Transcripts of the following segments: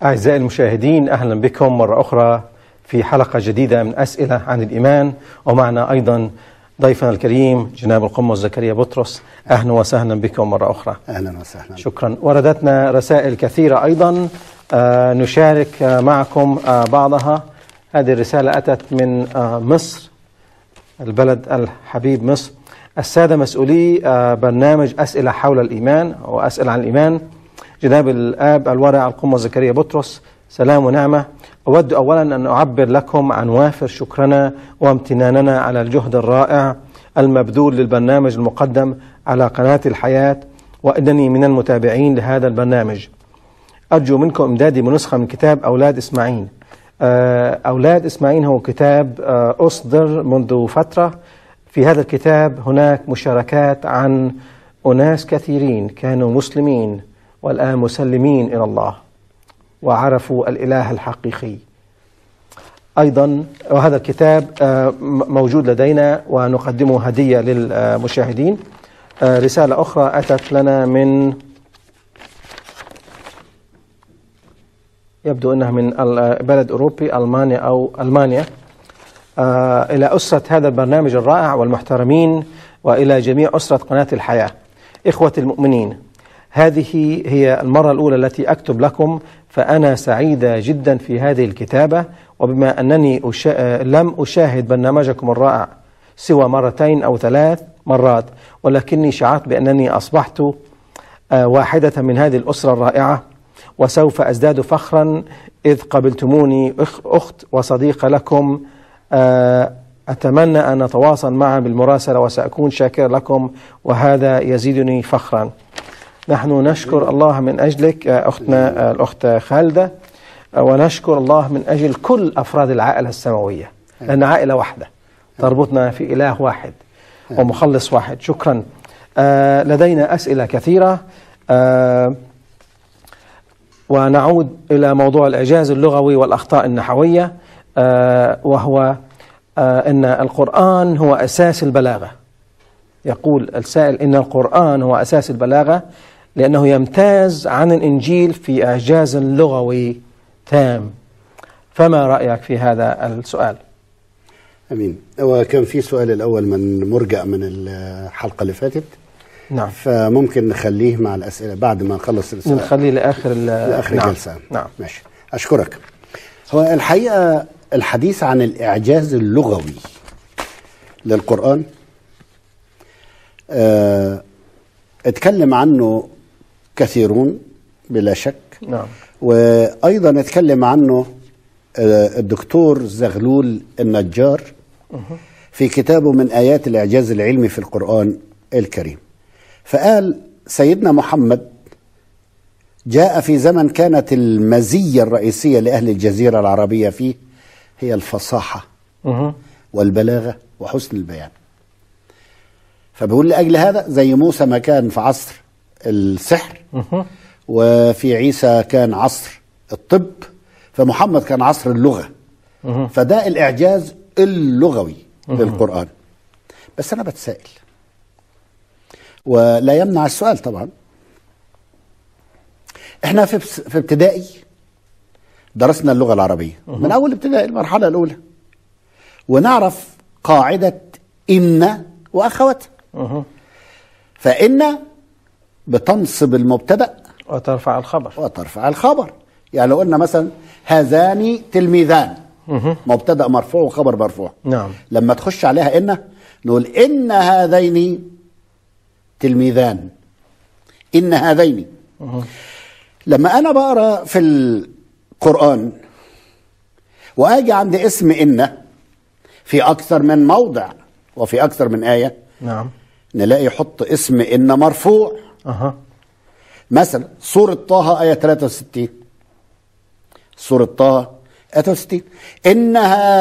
أعزائي المشاهدين أهلا بكم مرة أخرى في حلقة جديدة من أسئلة عن الإيمان ومعنا أيضا ضيفنا الكريم جناب القمص زكريا بطرس أهلا وسهلا بكم مرة أخرى اهلا وسهلا شكرا وردتنا رسائل كثيرة أيضا آه، نشارك آه، معكم آه، بعضها هذه الرسالة أتت من آه، مصر البلد الحبيب مصر السادة مسؤولي آه، برنامج أسئلة حول الإيمان وأسئلة عن الإيمان جناب الآب الورع القمة زكريا بطرس سلام ونعمة أود أولا أن أعبر لكم عن وافر شكرنا وامتناننا على الجهد الرائع المبذول للبرنامج المقدم على قناة الحياة وإنني من المتابعين لهذا البرنامج أرجو منكم إمدادي بنسخة من كتاب أولاد إسماعيل آه، أولاد إسماعيل هو كتاب آه، أصدر منذ فترة في هذا الكتاب هناك مشاركات عن أناس كثيرين كانوا مسلمين والآن مسلمين إلى الله وعرفوا الإله الحقيقي أيضا وهذا الكتاب آه، م- موجود لدينا ونقدمه هدية للمشاهدين آه، رسالة أخرى أتت لنا من يبدو أنها من ال- بلد أوروبي ألمانيا أو ألمانيا آه، إلى أسرة هذا البرنامج الرائع والمحترمين وإلى جميع أسرة قناة الحياة إخوة المؤمنين هذه هي المرة الأولى التي أكتب لكم فأنا سعيدة جدا في هذه الكتابة وبما أنني أشا... لم أشاهد برنامجكم الرائع سوى مرتين أو ثلاث مرات ولكني شعرت بأنني أصبحت آه، واحدة من هذه الأسرة الرائعة وسوف أزداد فخرا إذ قبلتموني أخ أخت وصديقة لكم آه، أتمنى أن نتواصل معا بالمراسلة وسأكون شاكر لكم وهذا يزيدني فخرا نحن نشكر الله من أجلك آه، أختنا آه، الأخت خالدة آه، ونشكر الله من أجل كل أفراد العائلة السماوية لأن عائلة واحدة تربطنا في إله واحد ومخلص واحد شكرا آه، لدينا أسئلة كثيرة آه، ونعود إلى موضوع الإعجاز اللغوي والأخطاء النحوية آه، وهو آه، أن القرآن هو أساس البلاغة يقول السائل إن القرآن هو أساس البلاغة لأنه يمتاز عن الإنجيل في إعجاز لغوي تام فما رأيك في هذا السؤال؟ امين هو كان في سؤال الاول من مرجع من الحلقه اللي فاتت نعم فممكن نخليه مع الاسئله بعد ما نخلص السؤال نخليه لآخر ال- لاخر نعم. الجلسه نعم ماشي اشكرك هو الحقيقه الحديث عن الاعجاز اللغوي للقران آه اتكلم عنه كثيرون بلا شك نعم وايضا اتكلم عنه آه، الدكتور زغلول النجار في كتابه من ايات الاعجاز العلمي في القران الكريم فقال سيدنا محمد جاء في زمن كانت المزيه الرئيسيه لاهل الجزيره العربيه فيه هي الفصاحه مه. والبلاغه وحسن البيان فبيقول لاجل هذا زي موسى ما كان في عصر السحر مه. وفي عيسى كان عصر الطب فمحمد كان عصر اللغه مه. فده الاعجاز اللغوي للقران بس انا بتسائل ولا يمنع السؤال طبعا احنا في في ابتدائي درسنا اللغه العربيه من اول ابتدائي المرحله الاولى ونعرف قاعده ان واخواتها مه. فان بتنصب المبتدا وترفع الخبر وترفع الخبر يعني لو قلنا مثلا هذان تلميذان مه. مبتدا مرفوع وخبر مرفوع نعم لما تخش عليها ان نقول ان هذين تلميذان ان هذين مه. لما انا بقرا في القران واجي عند اسم ان في اكثر من موضع وفي اكثر من ايه نعم نلاقي يحط اسم ان مرفوع أها مثلا سورة طه آية 63 سورة طه آية 63 إن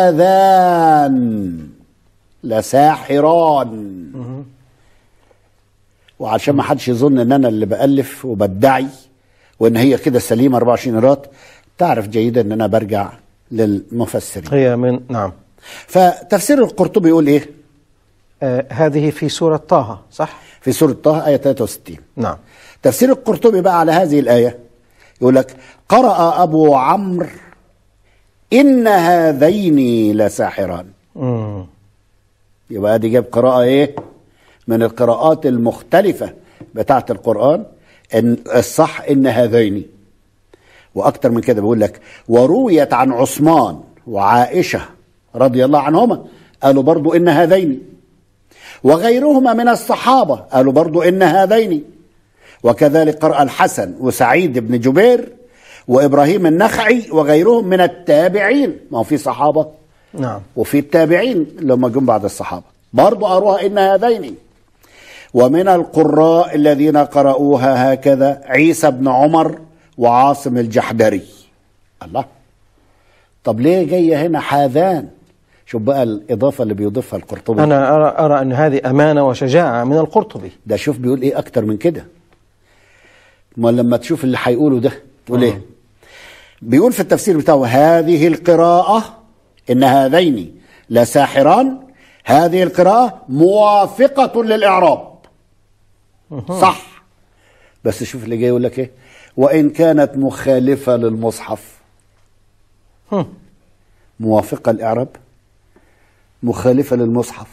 هذان لساحران وعشان ما حدش يظن ان انا اللي بألف وبدعي وان هي كده سليمة 24 قيراط تعرف جيدا ان انا برجع للمفسرين هي من نعم فتفسير القرطبي يقول ايه آه هذه في سورة طه صح؟ في سورة طه آية 63 نعم تفسير القرطبي بقى على هذه الآية يقول لك قرأ أبو عمرو إن هذين لساحران مم. يبقى دي جاب قراءة إيه من القراءات المختلفة بتاعة القرآن إن الصح إن هذين وأكتر من كده بيقول لك ورويت عن عثمان وعائشة رضي الله عنهما قالوا برضو إن هذين وغيرهما من الصحابة قالوا برضو إن هذين وكذلك قرأ الحسن وسعيد بن جبير وإبراهيم النخعي وغيرهم من التابعين ما هو في صحابة نعم وفي التابعين اللي هم جم بعد الصحابة برضو أروها إن هذين ومن القراء الذين قرأوها هكذا عيسى بن عمر وعاصم الجحدري الله طب ليه جاية هنا حاذان شوف بقى الإضافة اللي بيضيفها القرطبي أنا أرى, أرى أن هذه أمانة وشجاعة من القرطبي ده شوف بيقول ايه اكتر من كده ما لما تشوف اللي هيقوله ده تقول ايه بيقول في التفسير بتاعه هذه القراءة ان هذين لساحران هذه القراءة موافقة للإعراب صح بس شوف اللي جاي يقول لك ايه وإن كانت مخالفة للمصحف هم. موافقة الإعراب مخالفة للمصحف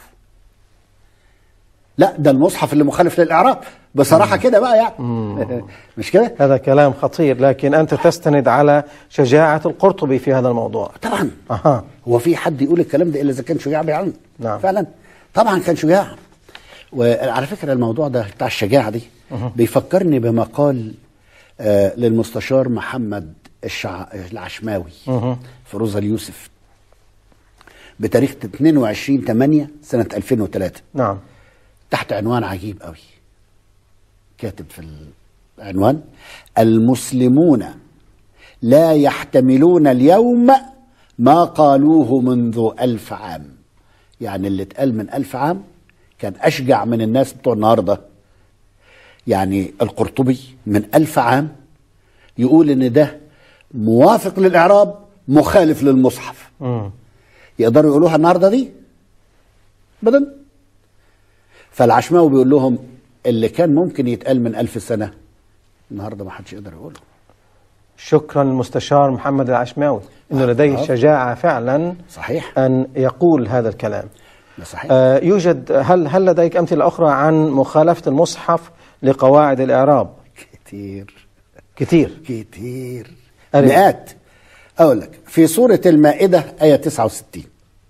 لا ده المصحف اللي مخالف للإعراب بصراحة كده بقى يعني مش كده هذا كلام خطير لكن أنت تستند على شجاعة القرطبي في هذا الموضوع طبعا أها هو في حد يقول الكلام ده إلا إذا كان شجاع بيعلم نعم. فعلا طبعا كان شجاع وعلى فكرة الموضوع ده بتاع الشجاعة دي بيفكرني بمقال آه للمستشار محمد الشع... العشماوي مه. في روزا اليوسف بتاريخ 22 8 سنة 2003 نعم تحت عنوان عجيب قوي كاتب في العنوان المسلمون لا يحتملون اليوم ما قالوه منذ ألف عام يعني اللي اتقال من ألف عام كان أشجع من الناس بتوع النهاردة يعني القرطبي من ألف عام يقول إن ده موافق للإعراب مخالف للمصحف مم. يقدروا يقولوها النهارده دي ابدا فالعشماوي بيقول لهم اللي كان ممكن يتقال من ألف سنة النهارده ما حدش يقدر يقوله شكرا للمستشار محمد العشماوي أنه لديه آه. شجاعة فعلا صحيح أن يقول هذا الكلام ده صحيح آه، يوجد هل هل لديك أمثلة أخرى عن مخالفة المصحف لقواعد الإعراب كتير كثير كتير أري. مئات اقول لك في سوره المائده ايه 69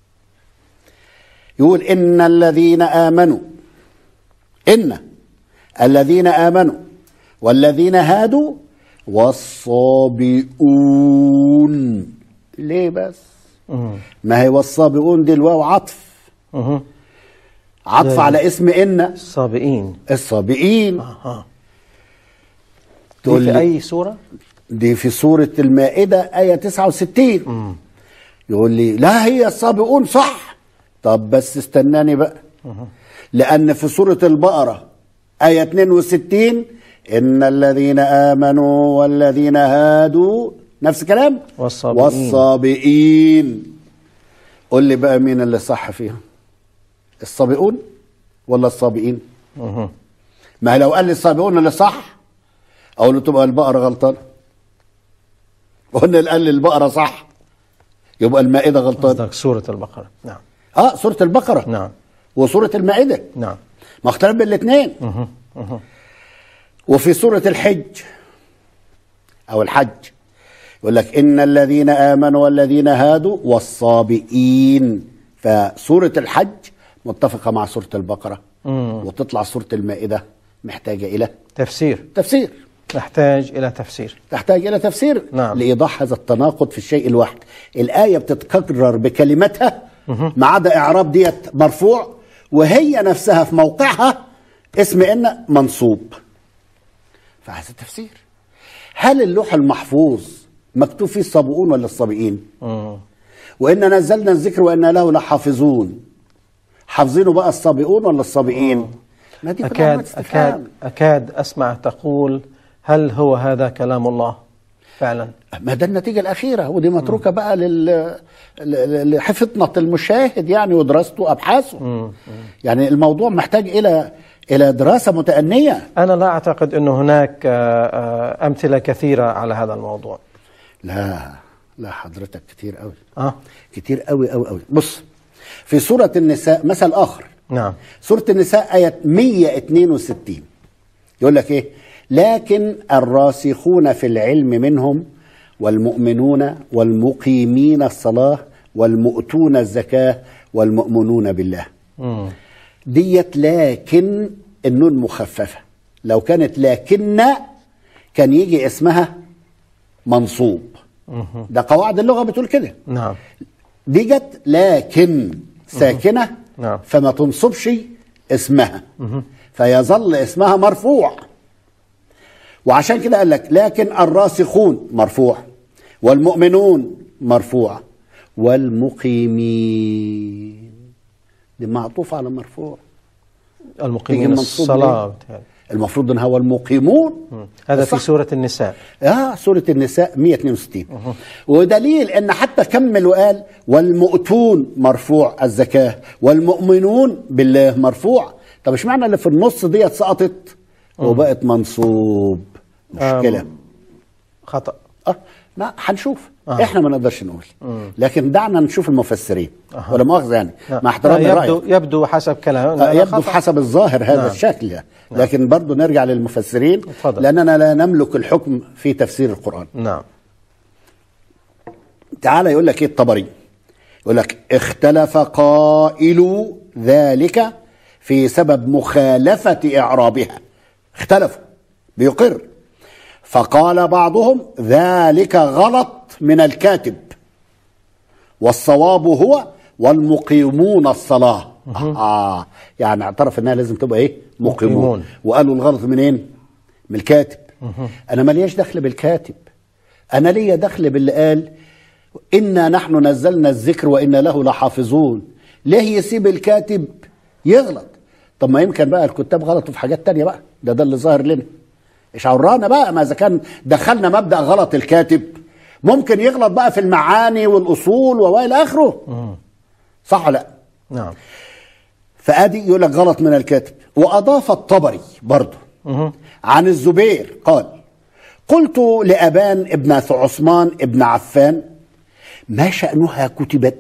يقول ان الذين امنوا ان الذين امنوا والذين هادوا والصابئون ليه بس مم. ما هي والصابئون دي الواو عطف مهم. عطف يعني- على اسم ان الصابئين الصابئين أها تقول دي في لي- أي سورة؟ دي في سورة المائدة آية 69 يقول لي لا هي السابقون صح طب بس استناني بقى لأن في سورة البقرة آية 62 إن الذين آمنوا والذين هادوا نفس الكلام والصابئين. والصابئين قول لي بقى مين اللي صح فيهم الصابئون ولا الصابئين مهم. ما لو قال لي السابقون اللي صح اقول له تبقى البقره غلطانه وقلنا اللي قال لي البقره صح يبقى المائده غلطانه قصدك سورة البقرة نعم اه سوره البقره نعم وسوره المائده نعم ما اختلف بين الاثنين مهم. مهم. وفي سوره الحج او الحج يقول لك ان الذين امنوا والذين هادوا والصابئين فسوره الحج متفقه مع سوره البقره مم. وتطلع سوره المائده محتاجه الى تفسير تفسير نحتاج إلى تفسير تحتاج إلى تفسير نعم. لإيضاح هذا التناقض في الشيء الواحد الآية بتتكرر بكلمتها ما عدا إعراب ديت مرفوع وهي نفسها في موقعها اسم إن منصوب فهذا تفسير هل اللوح المحفوظ مكتوب فيه الصابئون ولا الصابئين مم. وإن نزلنا الذكر وإنا له لحافظون حافظينه بقى الصابئون ولا الصابئين ما دي كلها علامات أكاد استفهام. أكاد أكاد أسمع تقول هل هو هذا كلام الله؟ فعلا ما ده النتيجة الأخيرة ودي متروكة بقى لل ل- لحفظنة المشاهد يعني ودراسته وأبحاثه يعني الموضوع محتاج إلى إلى دراسة متأنية أنا لا أعتقد أنه هناك آه، آه، أمثلة كثيرة على هذا الموضوع لا لا حضرتك كتير قوي آه كتير قوي قوي قوي بص في سورة النساء مثل آخر نعم سورة النساء آية 162 يقول لك إيه لكن الراسخون في العلم منهم والمؤمنون والمقيمين الصلاة والمؤتون الزكاة والمؤمنون بالله مم. ديت لكن النون مخففة لو كانت لكن كان يجي اسمها منصوب ده قواعد اللغة بتقول كده نعم دي جت لكن ساكنة نعم. فما تنصبش اسمها فيظل اسمها مرفوع وعشان كده قال لك لكن الراسخون مرفوع والمؤمنون مرفوع والمقيمين دي معطوف على مرفوع تيجي المقيمين منصوب الصلاة ليه؟ بتهيألي. المفروض ان هو المقيمون هذا في صح. سورة النساء اه سورة النساء 162 ودليل ان حتى كمل وقال والمؤتون مرفوع الزكاة والمؤمنون بالله مرفوع طب ايش معنى اللي في النص ديت سقطت وبقت منصوب مشكلة آم. خطأ اه لا هنشوف آه. احنا ما نقدرش نقول لكن دعنا نشوف المفسرين أها. ولا مؤاخذة يعني نعم. مع احترامي آه، لرأيك يبدو يبدو حسب كلام آه، يبدو حسب الظاهر هذا نعم. الشكل يعني. لكن برضو نرجع للمفسرين اتفضل. لأننا لا نملك الحكم في تفسير القرآن نعم تعالى يقول لك ايه الطبري يقول لك اختلف قائل ذلك في سبب مخالفة إعرابها اختلفوا بيقر فقال بعضهم ذلك غلط من الكاتب والصواب هو والمقيمون الصلاة آه يعني اعترف انها لازم تبقى ايه مقيمون, مقيمون. وقالوا الغلط منين من الكاتب انا ماليش دخل بالكاتب انا ليا دخل باللي قال انا نحن نزلنا الذكر وانا له لحافظون ليه يسيب الكاتب يغلط طب ما يمكن بقى الكتاب غلطوا في حاجات تانية بقى ده ده اللي ظاهر لنا ايش عرانا بقى ما اذا كان دخلنا مبدا غلط الكاتب ممكن يغلط بقى في المعاني والاصول والى اخره صح ولا لا نعم فادي يقول لك غلط من الكاتب واضاف الطبري برضه مهم. عن الزبير قال قلت لأبان ابن عثمان ابن عفان ما شأنها كتبت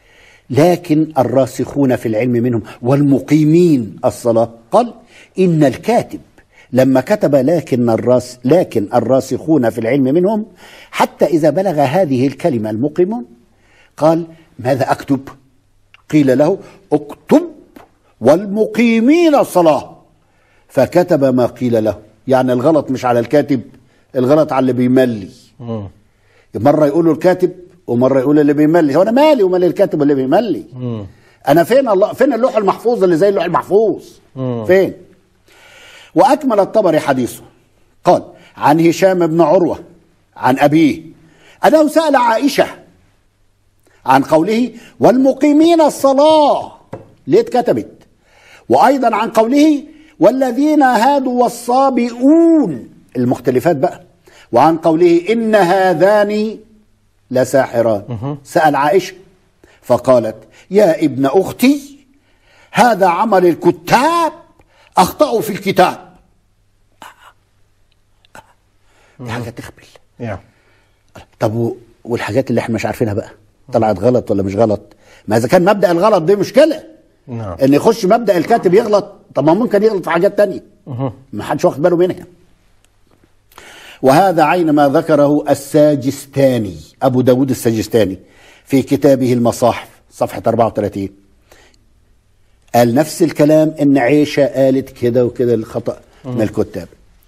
لكن الراسخون في العلم منهم والمقيمين الصلاة قال إن الكاتب لما كتب لكن الراس لكن الراسخون في العلم منهم حتى إذا بلغ هذه الكلمة المقيمون قال ماذا أكتب قيل له اكتب والمقيمين الصلاة فكتب ما قيل له يعني الغلط مش على الكاتب الغلط على اللي بيملي مم. مرة يقولوا الكاتب ومرة يقول اللي بيملي هو أنا مالي ومال الكاتب واللي بيملي مم. أنا فين الله فين اللوح المحفوظ اللي زي اللوح المحفوظ مم. فين وأكمل الطبري حديثه قال عن هشام بن عروة عن أبيه أنه سأل عائشة عن قوله والمقيمين الصلاة ليه اتكتبت وأيضا عن قوله والذين هادوا والصابئون المختلفات بقى وعن قوله إن هذان لساحران سأل عائشة فقالت يا ابن أختي هذا عمل الكتاب أخطأوا في الكتاب دي حاجة تخبل يا. طب و- والحاجات اللي احنا مش عارفينها بقى طلعت غلط ولا مش غلط ما اذا كان مبدا الغلط دي مشكله نعم ان يخش مبدا الكاتب يغلط طب ما ممكن يغلط في حاجات تانية ما حدش واخد باله منها وهذا عين ما ذكره الساجستاني ابو داود الساجستاني في كتابه المصاحف صفحه 34 قال نفس الكلام ان عيشه قالت كده وكده الخطا من الكتاب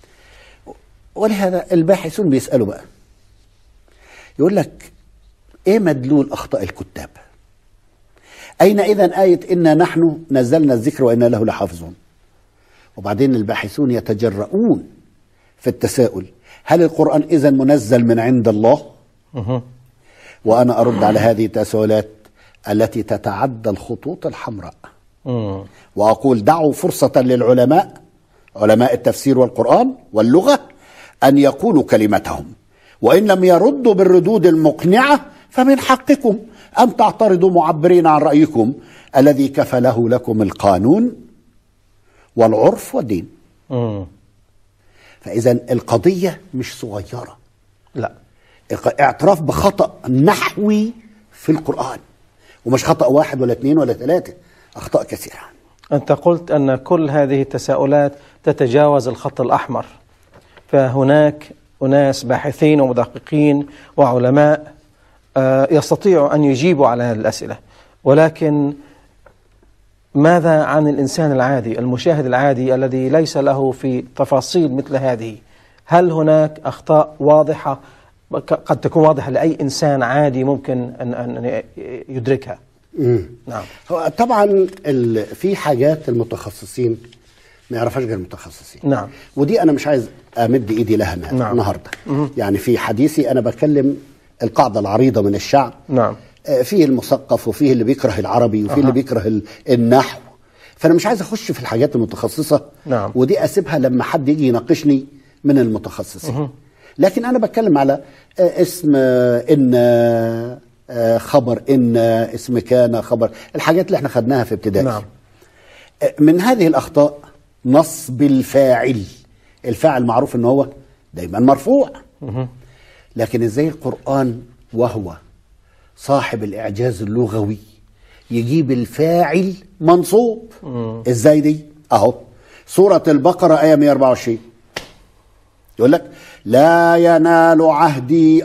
ولهذا الباحثون بيسالوا بقى يقول لك ايه مدلول اخطاء الكتاب اين اذا ايه انا نحن نزلنا الذكر وانا له لحافظون وبعدين الباحثون يتجرؤون في التساؤل هل القران اذا منزل من عند الله مهم. وانا ارد على هذه التساؤلات التي تتعدى الخطوط الحمراء مم. واقول دعوا فرصه للعلماء علماء التفسير والقران واللغه ان يقولوا كلمتهم وإن لم يردوا بالردود المقنعة فمن حقكم أن تعترضوا معبرين عن رأيكم الذي كفله لكم القانون والعرف والدين مم. فإذا القضية مش صغيرة لا اعتراف بخطأ نحوي في القرآن ومش خطأ واحد ولا اثنين ولا ثلاثة أخطاء كثيرة أنت قلت أن كل هذه التساؤلات تتجاوز الخط الأحمر فهناك أناس باحثين ومدققين وعلماء آه، يستطيعوا أن يجيبوا على هذه الأسئلة ولكن ماذا عن الإنسان العادي المشاهد العادي الذي ليس له في تفاصيل مثل هذه هل هناك أخطاء واضحة ق- قد تكون واضحة لأي إنسان عادي ممكن أن, أن يدركها نعم هو طبعا ال- في حاجات المتخصصين ما يعرفهاش غير المتخصصين نعم. ودي انا مش عايز امد ايدي لها النهارده نعم. النهارده يعني في حديثي انا بكلم القاعده العريضه من الشعب نعم آه، فيه المثقف وفيه اللي بيكره العربي وفيه اللي بيكره ال- النحو فانا مش عايز اخش في الحاجات المتخصصه نعم. ودي اسيبها لما حد يجي يناقشني من المتخصصين لكن انا بتكلم على آه، اسم آه، ان آه، خبر ان آه، اسم كان خبر الحاجات اللي احنا خدناها في ابتدائي نعم آه، من هذه الاخطاء نصب الفاعل الفاعل معروف ان هو دايما مرفوع لكن ازاي القرآن وهو صاحب الإعجاز اللغوي يجيب الفاعل منصوب ازاي دي اهو سورة البقرة آية 124 يقول لك لا ينال عهدي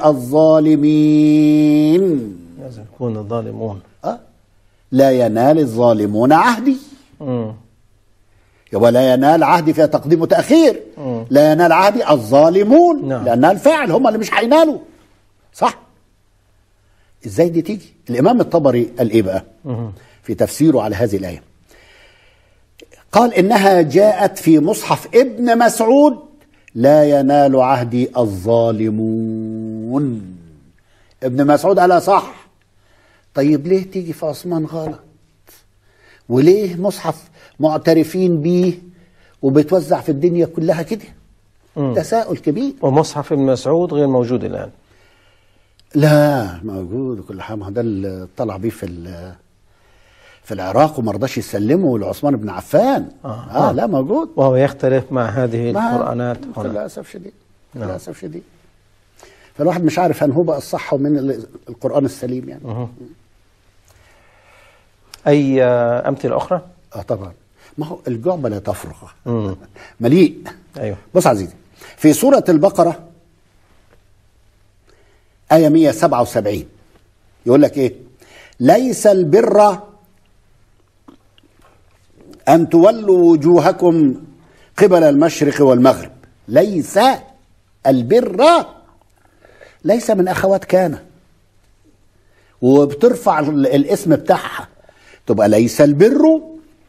الظالمين لازم يكون الظالمون أه؟ لا ينال الظالمون عهدي مم. يبقى لا ينال عهدي فيها تقديم وتأخير مم. لا ينال عهدي الظالمون نعم. لأنها الفاعل هم اللي مش هينالوا صح ازاي دي تيجي الإمام الطبري قال إيه بقى في تفسيره على هذه الآية قال إنها جاءت في مصحف ابن مسعود لا ينال عهدي الظالمون ابن مسعود قالها صح طيب ليه تيجي في عثمان غلط وليه مصحف معترفين بيه وبيتوزع في الدنيا كلها كده مم. تساؤل كبير ومصحف ابن مسعود غير موجود الآن لا موجود وكل حاجه ما هو ده اللي طلع بيه في ال- في العراق وما رضاش يسلمه لعثمان بن عفان آه. اه, آه لا موجود وهو يختلف مع هذه ما- القرآنات هنا للاسف شديد نعم. للاسف شديد فالواحد مش عارف هل هو بقى الصح ومن ال- القران السليم يعني أي آه، أمثلة أخرى؟ اه طبعا ما هو الجعبه لا تفرغ مم. مليء أيوه بص عزيزي في سورة البقرة آية 177 يقول لك إيه ليس البر أن تولوا وجوهكم قبل المشرق والمغرب ليس البر ليس من أخوات كان وبترفع ال- الاسم بتاعها تبقى ليس البر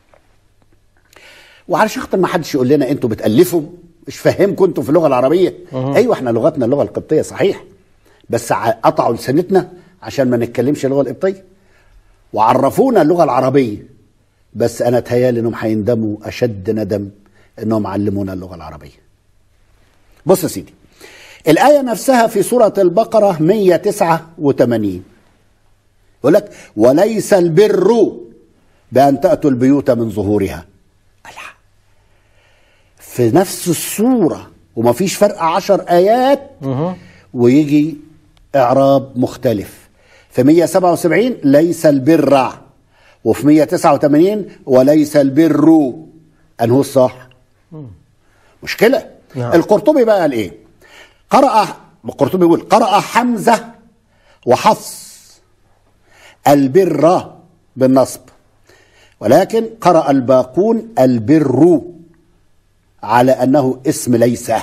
وعلشان خاطر ما حدش يقول لنا انتوا بتالفوا مش فاهمكم انتوا في اللغه العربيه ايوه احنا لغتنا اللغه القبطيه صحيح بس ع- قطعوا لسانتنا عشان ما نتكلمش اللغه القبطيه وعرفونا اللغه العربيه بس انا تهيالي انهم هيندموا اشد ندم انهم علمونا اللغه العربيه بص يا سيدي الايه نفسها في سوره البقره 189 يقول لك وليس البر بان تاتوا البيوت من ظهورها الله في نفس الصورة وما فيش فرق عشر آيات ويجي إعراب مختلف في 177 ليس البر وفي 189 وليس البر أنه الصح مشكلة نعم. القرطبي بقى قال إيه قرأ القرطبي يقول قرأ حمزة وحفص البر بالنصب ولكن قرأ الباقون البر على أنه اسم ليس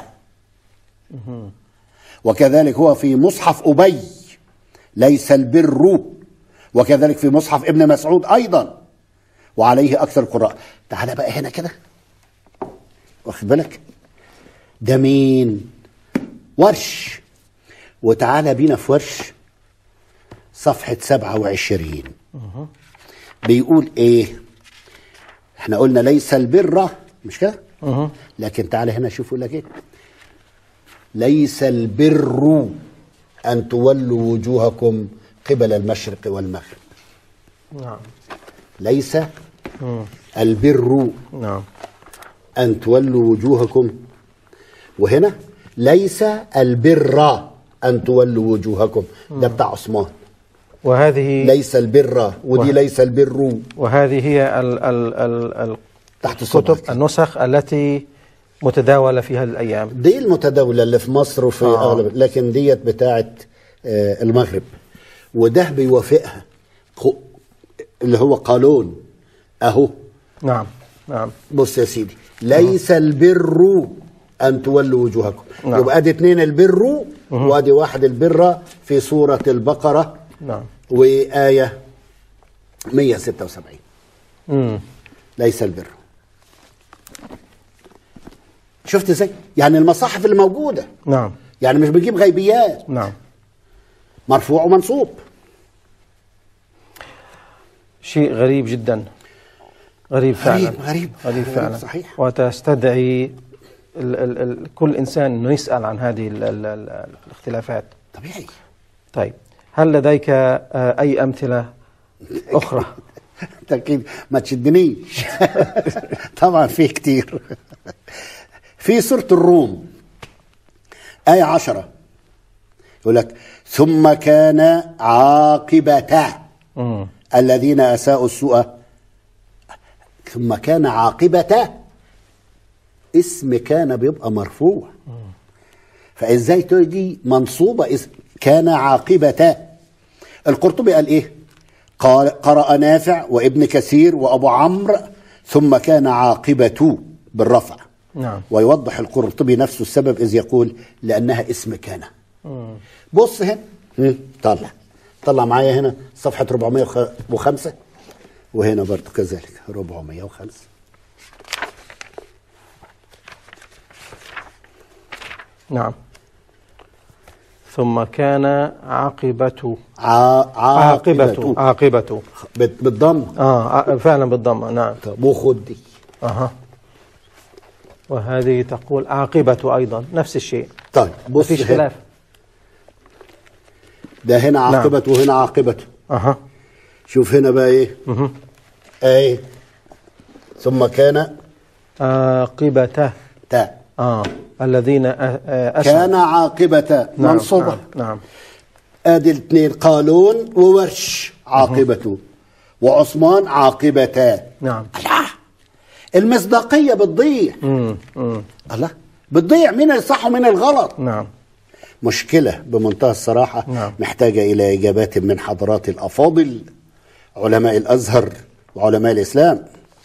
وكذلك هو في مصحف أبي ليس البر وكذلك في مصحف ابن مسعود أيضا وعليه أكثر القراء تعال بقى هنا كده واخد بالك ده مين ورش وتعالى بينا في ورش صفحة 27 بيقول ايه احنا قلنا ليس البر مش كده لكن تعالى هنا شوف يقول لك ايه ليس البر أن تولوا وجوهكم قبل المشرق والمغرب نعم ليس مم. البر نعم أن تولوا وجوهكم وهنا ليس البر أن تولوا وجوهكم ده بتاع عثمان وهذه ليس البر ودي وه- ليس البر وهذه هي ال ال ال ال تحت الصبح الكتب النسخ التي متداولة في هذه الأيام دي المتداولة اللي في مصر وفي آه. آه. أغلب لكن ديت بتاعت آه المغرب وده بيوافقها خ- اللي هو قانون أهو نعم نعم بص يا سيدي ليس البر أن تولوا وجوهكم نعم. يبقى ادي اتنين البر وادي واحد البر في سورة البقرة نعم وآية 176 مم. ليس البر شفت ازاي؟ يعني المصاحف اللي موجودة نعم يعني مش بنجيب غيبيات نعم مرفوع ومنصوب شيء غريب جدا غريب فعلا غريب- غريب. غريب غريب فعلا صحيح. وتستدعي ال ال ال كل انسان انه يسال عن هذه ال ال ال الاختلافات طبيعي طيب هل لديك آه، اي امثله اخرى انت اكيد ما تشدنيش طبعا في كتير في سورة الروم آية عشرة يقول لك ثم كان عاقبة مم. الذين أساءوا السوء ثم كان عاقبة اسم كان بيبقى مرفوع فازاي تيجي منصوبة اسم كان عاقبة القرطبي قال ايه قال قرأ نافع وابن كثير وابو عمرو ثم كان عاقبة بالرفع نعم ويوضح القرطبي نفسه السبب إذ يقول لأنها اسم كان مم. بص هنا مم، طلع طلع معايا هنا صفحة 405 وهنا برضو كذلك 405 نعم ثم كان عاقبة ع... عاقبة عاقبة بت- بالضم اه ع- فعلا بالضمة نعم طب وخد دي اها وهذه تقول عاقبة ايضا نفس الشيء طيب ما بص فيش هنا. خلاف ده هنا نعم. عاقبة وهنا عاقبة اها شوف هنا بقى ايه مه. ايه ثم كان عاقبة تاء اه الذين أ- آه، أسعوا. كان عاقبة نعم منصوبة نعم, نعم. ادي الاثنين قالون وورش عاقبته وعثمان عاقبتا نعم الله المصداقية بتضيع مم. مم. الله بتضيع مين الصح ومين الغلط نعم مشكلة بمنتهى الصراحة نعم. محتاجة إلى إجابات من حضرات الأفاضل علماء الأزهر وعلماء الإسلام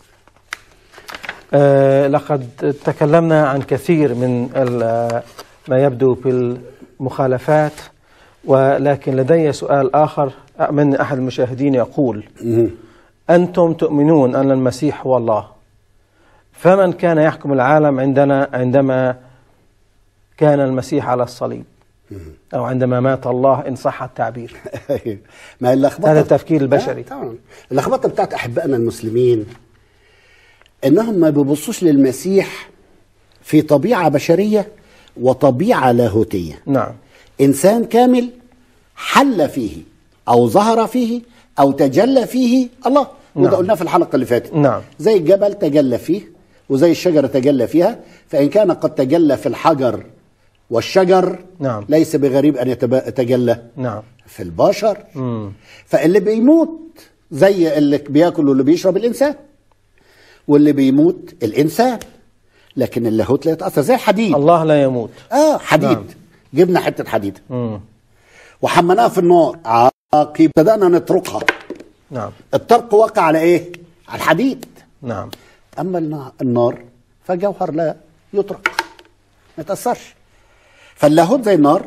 آه لقد تكلمنا عن كثير من ال- ما يبدو بالمخالفات ولكن لدي سؤال آخر من أحد المشاهدين يقول مهم. أنتم تؤمنون أن المسيح هو الله فمن كان يحكم العالم عندنا عندما كان المسيح على الصليب أو عندما مات الله إن صح التعبير ما هي اللخبطة هذا التفكير البشري. آه، طبعا اللخبطة بتاعت أحبائنا المسلمين إنهم ما بيبصوش للمسيح في طبيعة بشرية وطبيعة لاهوتية نعم إنسان كامل حل فيه أو ظهر فيه أو تجلى فيه الله وده نعم. قلناه في الحلقة اللي فاتت نعم. زي الجبل تجلى فيه وزي الشجرة تجلى فيها فإن كان قد تجلى في الحجر والشجر نعم. ليس بغريب أن يتب- يتجلى نعم في البشر مم. فاللي بيموت زي اللي بياكل واللي بيشرب الإنسان واللي بيموت الإنسان لكن اللاهوت لا يتأثر زي الحديد الله لا يموت اه حديد نعم. جبنا حتة حديد مم. وحملناها في النار عاقب بدأنا نطرقها نعم الطرق وقع على ايه على الحديد نعم اما النا- النار فجوهر لا يطرق ما يتأثرش فاللاهوت زي النار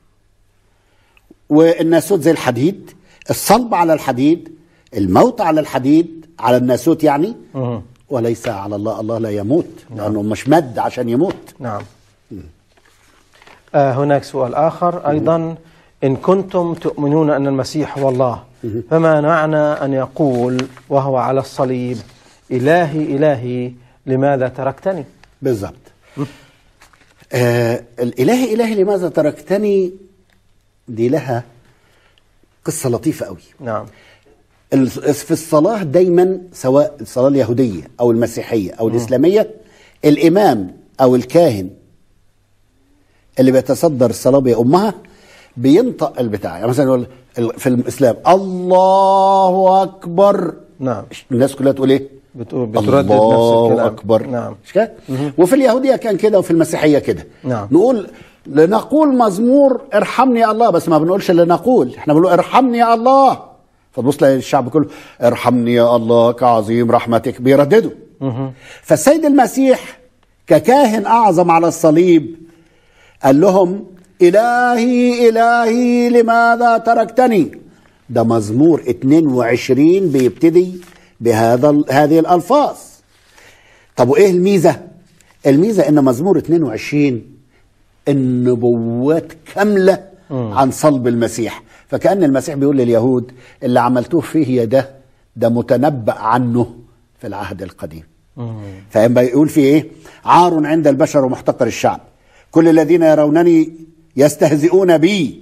والناسوت زي الحديد الصلب على الحديد الموت على الحديد على الناسوت يعني مم. وليس على الله الله لا يموت لانه مش مد عشان يموت نعم آه هناك سؤال آخر أيضا إن كنتم تؤمنون أن المسيح هو الله فما معنى أن يقول وهو على الصليب إلهي إلهي لماذا تركتني بالظبط آه الإله إلهي لماذا تركتني دي لها قصة لطيفة قوي نعم ال- في الصلاة دايما سواء الصلاة اليهودية أو المسيحية أو الإسلامية الإمام أو الكاهن اللي بيتصدر الصلاة بأمها بينطق البتاع يعني مثلا يقول ال- في الإسلام الله أكبر نعم الناس كلها تقول إيه؟ بتقول- بتردد نفس الله الكلام. أكبر نعم. مش كده؟ وفي اليهودية كان كده وفي المسيحية كده نعم. نقول لنقول مزمور ارحمني يا الله بس ما بنقولش اللي نقول احنا بنقول ارحمني يا الله فتبص تلاقي الشعب كله ارحمني يا الله كعظيم رحمتك بيرددوا فالسيد المسيح ككاهن اعظم على الصليب قال لهم الهي الهي لماذا تركتني ده مزمور 22 بيبتدي بهذا ال- هذه الالفاظ طب وايه الميزه الميزه ان مزمور 22 النبوات كامله عن صلب المسيح فكان المسيح بيقول لليهود اللي عملتوه فيه ده ده متنبأ عنه في العهد القديم فيبقى يقول فيه ايه عار عند البشر ومحتقر الشعب كل الذين يرونني يستهزئون بي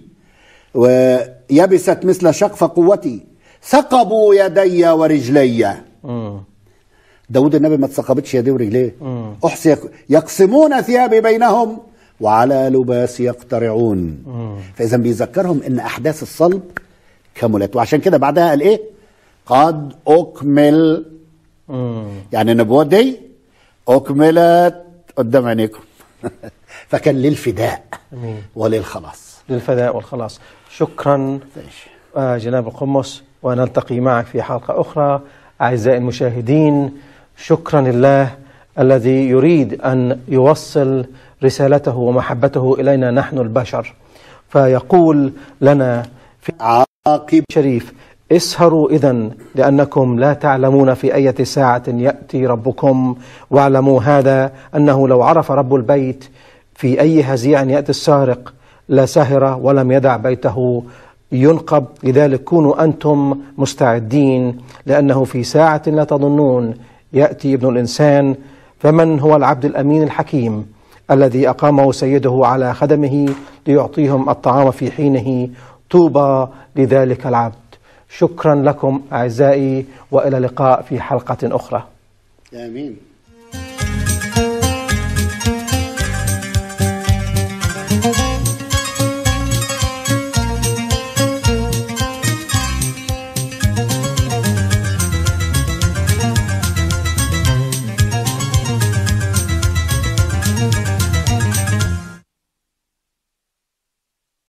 ويبست مثل شقف قوتي ثقبوا يدي ورجلي مم. داود النبي ما اتثقبتش يديه ورجليه احصي يق- يقسمون ثيابي بينهم وعلى لباس يقترعون فاذا بيذكرهم ان احداث الصلب كملت وعشان كده بعدها قال ايه قد اكمل مم. يعني النبوات دي اكملت قدام عينيكم فكان للفداء أمين. وللخلاص للفداء والخلاص شكرا ماشي. آه، جناب القمص ونلتقي معك في حلقة أخرى أعزائي المشاهدين شكرا لله الذي يريد أن يوصل رسالته ومحبته إلينا نحن البشر فيقول لنا في عاقب شريف اسهروا إذا لأنكم لا تعلمون في أية ساعة يأتي ربكم واعلموا هذا أنه لو عرف رب البيت في أي هزيع يأتي السارق لسهر ولم يدع بيته ينقب لذلك كونوا أنتم مستعدين لأنه في ساعة لا تظنون يأتي ابن الإنسان فمن هو العبد الأمين الحكيم الذي أقامه سيده على خدمه ليعطيهم الطعام في حينه طوبى لذلك العبد شكرا لكم أعزائي وإلى اللقاء في حلقة أخرى امين